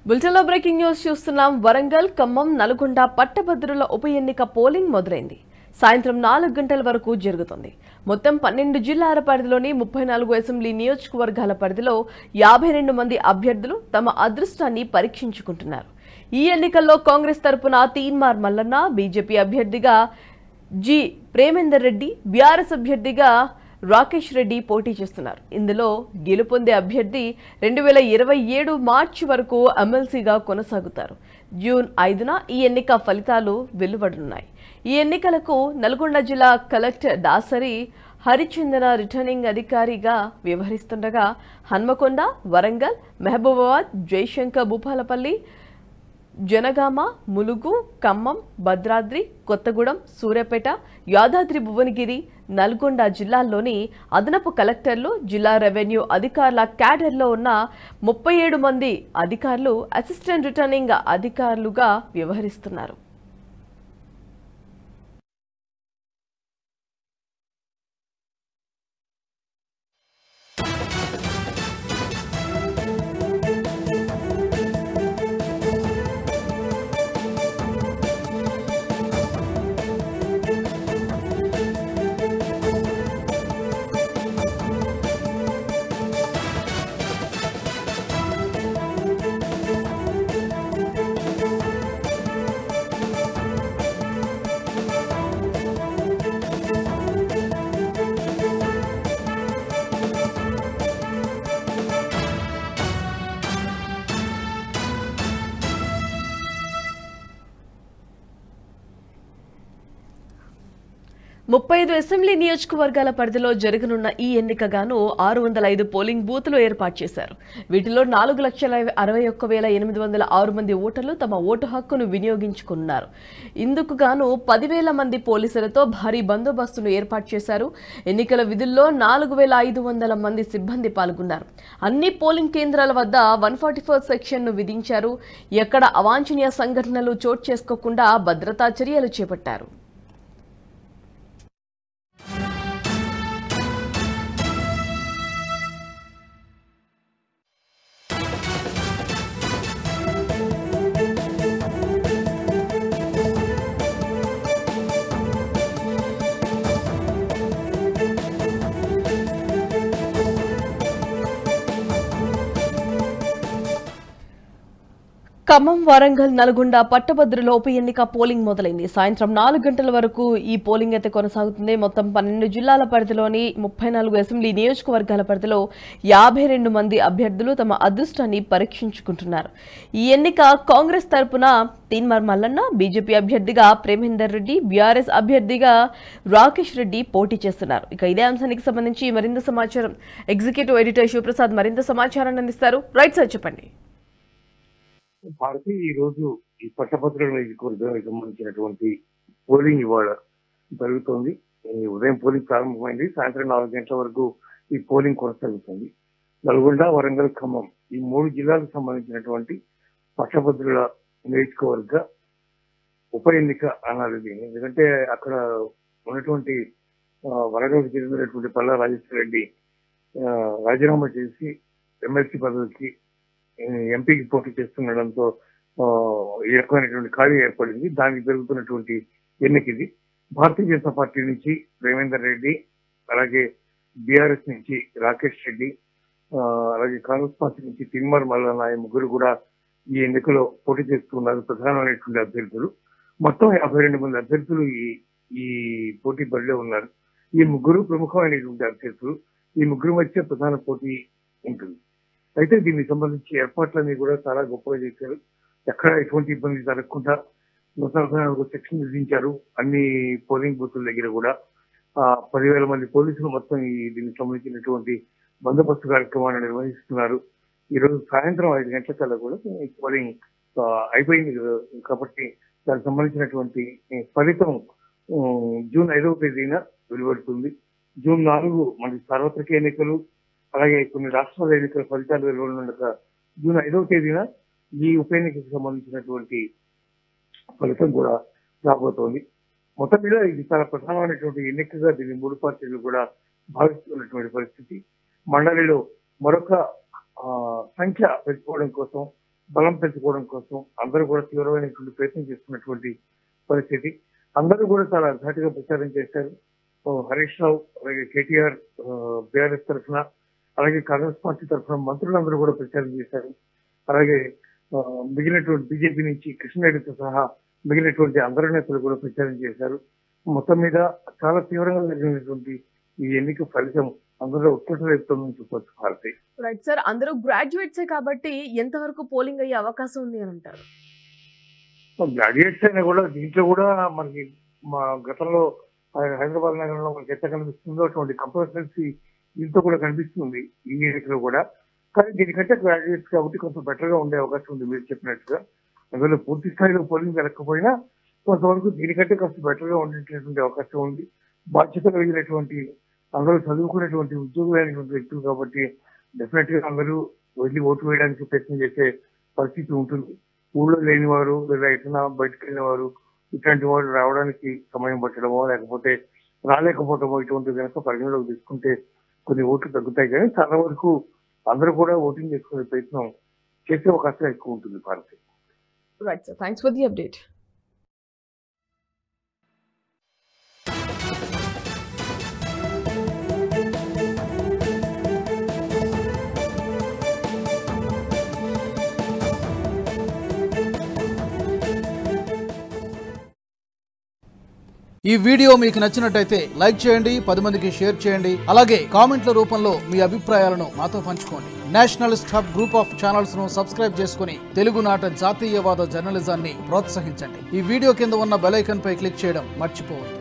బులెటిన్లో breaking news చూస్తున్నాం వరంగల్ ఖమ్మం నల్గొండ పట్టభద్రుల ఉప ఎన్నిక పోలింగ్ మొదలైంది సాయంత్రం నాలుగు గంటల వరకు జరుగుతుంది మొత్తం పన్నెండు జిల్లాల పరిధిలోని ముప్పై నాలుగు అసెంబ్లీ నియోజకవర్గాల పరిధిలో యాభై రెండు మంది అభ్యర్థులు తమ అదృష్టాన్ని పరీక్షించుకుంటున్నారు ఈ ఎన్నికల్లో కాంగ్రెస్ తరపున తీన్మార్ మల్లన్న బీజేపీ అభ్యర్థిగా జి ప్రేమేందర్ రెడ్డి బీఆర్ఎస్ అభ్యర్థిగా రాకేష్ రెడ్డి పోటీ చేస్తున్నారు ఇందులో గెలుపొందే అభ్యర్థి రెండు వేల ఇరవై ఏడు మార్చి వరకు ఎమ్మెల్సీగా కొనసాగుతారు జూన్ ఐదున ఈ ఎన్నిక ఫలితాలు వెలువడనున్నాయి ఈ ఎన్నికలకు నల్గొండ జిల్లా కలెక్టర్ దాసరి హరిచందన రిటర్నింగ్ అధికారిగా వ్యవహరిస్తుండగా హన్మకొండ వరంగల్ మహబూబాబాద్ జయశంకర్ భూపాలపల్లి జనగామ ములుగు ఖమ్మం భద్రాద్రి కొత్తగూడెం సూర్యాపేట యాదాద్రి భువనగిరి నల్గొండ జిల్లాల్లోని అదనపు కలెక్టర్లు జిల్లా రెవెన్యూ అధికారుల క్యాడర్లో ఉన్న ముప్పై ఏడు మంది అధికారులు అసిస్టెంట్ రిటర్నింగ్ అధికారులుగా వ్యవహరిస్తున్నారు ముప్పై ఐదు అసెంబ్లీ నియోజకవర్గాల పరిధిలో జరగనున్న ఈ ఎన్నికగాను ఆరు వందల ఐదు పోలింగ్ బూత్లు ఏర్పాటు చేశారు వీటిలో నాలుగు లక్షల అరవై ఒక్క వేల ఎనిమిది వందల ఆరు మంది ఓటర్లు తమ ఓటు హక్కును వినియోగించుకున్నారు ఇందుకు గాను పదివేల మంది పోలీసులతో భారీ బందోబస్తును ఏర్పాటు చేశారు ఎన్నికల విధుల్లో నాలుగు వేల ఐదు వందల మంది సిబ్బంది పాల్గొన్నారు అన్ని పోలింగ్ కేంద్రాల వద్ద వన్ ఫార్టీ ఫోర్ సెక్షన్ను విధించారు ఎక్కడ అవాంఛనీయ సంఘటనలు చోటు చేసుకోకుండా భద్రతా చర్యలు చేపట్టారు ఖమ్మం వరంగల్ నల్గొండ పట్టభద్రుల ఉప ఎన్నిక పోలింగ్ మొదలైంది సాయంత్రం నాలుగు గంటల వరకు ఈ పోలింగ్ అయితే కొనసాగుతుంది మొత్తం పన్నెండు జిల్లాల పరిధిలోని ముప్పై నాలుగు అసెంబ్లీ నియోజకవర్గాల పరిధిలో యాభై రెండు మంది అభ్యర్థులు తమ అదృష్టాన్ని పరీక్షించుకుంటున్నారు ఈ ఎన్నిక కాంగ్రెస్ తరపున తీన్మార్ మల్లన్న బీజేపీ అభ్యర్థిగా ప్రేమేందర్ రెడ్డి బీఆర్ఎస్ అభ్యర్థిగా రాకేష్ రెడ్డి పోటీ చేస్తున్నారు ఇక ఇదే అంశానికి సంబంధించి మరింత సమాచారం ఎగ్జిక్యూటివ్ ఎడిటర్ శివప్రసాద్ మరింత సమాచారాన్ని అందిస్తారు రైట్ సార్ చెప్పండి భారతి ఈ రోజు ఈ పట్టభద్రుల నియోజకవర్గానికి సంబంధించినటువంటి పోలింగ్ ఇవాళ జరుగుతోంది ఈ ఉదయం పోలింగ్ ప్రారంభమైంది సాయంత్రం నాలుగు గంటల వరకు ఈ పోలింగ్ కొనసాగుతుంది నల్గొండ వరంగల్ ఖమ్మం ఈ మూడు జిల్లాలకు సంబంధించినటువంటి పట్టభద్రుల నియోజకవర్గ ఉప ఎన్నిక అన్నారు దీన్ని ఎందుకంటే అక్కడ ఉన్నటువంటి ఆ, వరంగల్కి చెందినటువంటి పల్లా రాజేశ్వర రెడ్డి ఆ, రాజీనామా చేసి ఎమ్మెల్సీ పదవికి ఎంపీకి పోటీ చేస్తుండడంతో ఆ, ఈ రకమైనటువంటి ఖాళీ ఏర్పడింది దానికి జరుగుతున్నటువంటి ఎన్నిక ఇది భారతీయ జనతా పార్టీ నుంచి ప్రేమేందర్ రెడ్డి అలాగే బీఆర్ఎస్ నుంచి రాకేష్ రెడ్డి ఆ, అలాగే కాంగ్రెస్ పార్టీ నుంచి తిన్మర్ మల్లన్న ఈ ముగ్గురు కూడా ఈ ఎన్నికలో పోటీ చేస్తున్నారు ప్రధానమైనటువంటి అభ్యర్థులు మొత్తం యాభై రెండు మంది అభ్యర్థులు ఈ ఈ పోటీ బరిలో ఉన్నారు ఈ ముగ్గురు ప్రముఖమైనటువంటి అభ్యర్థులు ఈ ముగ్గురు మధ్య ప్రధాన పోటీ ఉంటుంది అయితే దీనికి సంబంధించి ఏర్పాట్లన్నీ కూడా చాలా గొప్పగా చేశారు ఎక్కడ ఎటువంటి ఇబ్బంది జరగకుండా నూట నలభై నాలుగు సెక్షన్ విధించారు అన్ని పోలింగ్ బూతుల దగ్గర కూడా ఆ పదివేల మంది పోలీసులు మొత్తం ఈ దీనికి సంబంధించినటువంటి బందోబస్తు కార్యక్రమాన్ని నిర్వహిస్తున్నారు ఈ రోజు సాయంత్రం ఐదు గంటల కల్లా కూడా ఈ పోలింగ్ ఆ, అయిపోయింది కదా. కాబట్టి దానికి సంబంధించినటువంటి ఈ ఫలితం ఉమ్, జూన్ ఐదవ తేదీన వెలువడుతుంది జూన్ నాలుగు మన సార్వత్రిక ఎన్నికలు అలాగే కొన్ని రాష్ట్రాల ఎన్నికల ఫలితాలు వెలువడనుండగా జూన్ ఐదవ తేదీన ఈ ఉప ఎన్నికకు సంబంధించినటువంటి ఫలితం కూడా రాబోతోంది మొత్తం మీద ఇది చాలా ప్రధానమైనటువంటి ఎన్నికగా దీన్ని మూడు పార్టీలు కూడా భావిస్తున్నటువంటి పరిస్థితి మండలిలో మరొక ఆ, సంఖ్య పెంచుకోవడం కోసం బలం పెంచుకోవడం కోసం అందరూ కూడా తీవ్రమైనటువంటి ప్రయత్నం చేస్తున్నటువంటి పరిస్థితి అందరూ కూడా చాలా ధాటిగా ప్రచారం చేశారు ఓ హరీష్ రావు అలాగే కేటీఆర్ బీఆర్ఎస్ తరఫున అలాగే కాంగ్రెస్ పార్టీ తరఫున మంత్రులందరూ కూడా ప్రచారం చేశారు అలాగే ఆ, మిగిలినటువంటి బీజేపీ నుంచి కృష్ణారెడ్డితో సహా మిగిలినటువంటి అందరు నేతలు కూడా ప్రచారం చేశారు మొత్తం మీద చాలా తీవ్రంగా జరిగినటువంటి ఈ ఎన్నిక ఫలితం అందరూ ఉత్కంఠ రేపుతుందని చెప్పొచ్చు భారతి రైట్ సార్ అందరూ గ్రాడ్యుయేట్సే కాబట్టి ఎంతవరకు పోలింగ్ అయ్యే అవకాశం ఉంది అని అంటారు గ్రాడ్యుయేట్స్ అయినా కూడా దీంట్లో కూడా మనకి మా గతంలో హై- హైదరాబాద్ నగరంలో మనకి ఎట్లా కనిపిస్తుందో అటువంటి కంపల్సరీ దీంతో కూడా కనిపిస్తుంది ఈ ఎన్నికలో కూడా కానీ దీనికంటే గ్రాడ్యుయేట్స్ కాబట్టి కొంచెం బెటర్ గా ఉండే అవకాశం ఉంది మీరు చెప్పినట్టుగా అందువల్ల పూర్తి స్థాయిలో పోలింగ్ జరగకపోయినా కొంతవరకు దీనికంటే కాస్త బెటర్ గా ఉండేటటువంటి అవకాశం ఉంది బాధ్యత కలిగినటువంటి అందరూ చదువుకునేటువంటి ఉద్యోగులైనటువంటి వ్యక్తులు కాబట్టి డెఫినెట్ గా అందరూ వెళ్ళి ఓటు వేయడానికి ప్రయత్నం చేసే పరిస్థితి ఉంటుంది ఊళ్ళో లేని వారు లేదా ఎట్లా బయటకు వెళ్ళిన వారు ఇట్లాంటి వారు రావడానికి సమయం పట్టడమో లేకపోతే రాలేకపోవటమో ఇటువంటి కనుక పరిగణలోకి తీసుకుంటే కొన్ని ఓట్లు తగ్గుతాయి కానీ చాలా వరకు అందరూ కూడా ఓటింగ్ చేసుకునే ప్రయత్నం చేసే అవకాశం ఎక్కువ ఉంటుంది Bharathi right sir thanks for the update ఈ వీడియో మీకు నచ్చినట్టయితే లైక్ చేయండి పది మందికి షేర్ చేయండి అలాగే కామెంట్ల రూపంలో మీ అభిప్రాయాలను మాతో పంచుకోండి nationalist hub group of channels ను సబ్స్క్రైబ్ చేసుకుని తెలుగునాట జాతీయవాద జర్నలిజాన్ని ప్రోత్సహించండి ఈ వీడియో కింద ఉన్న బెల్ ఐకాన్ పై క్లిక్ చేయడం మర్చిపోవద్దు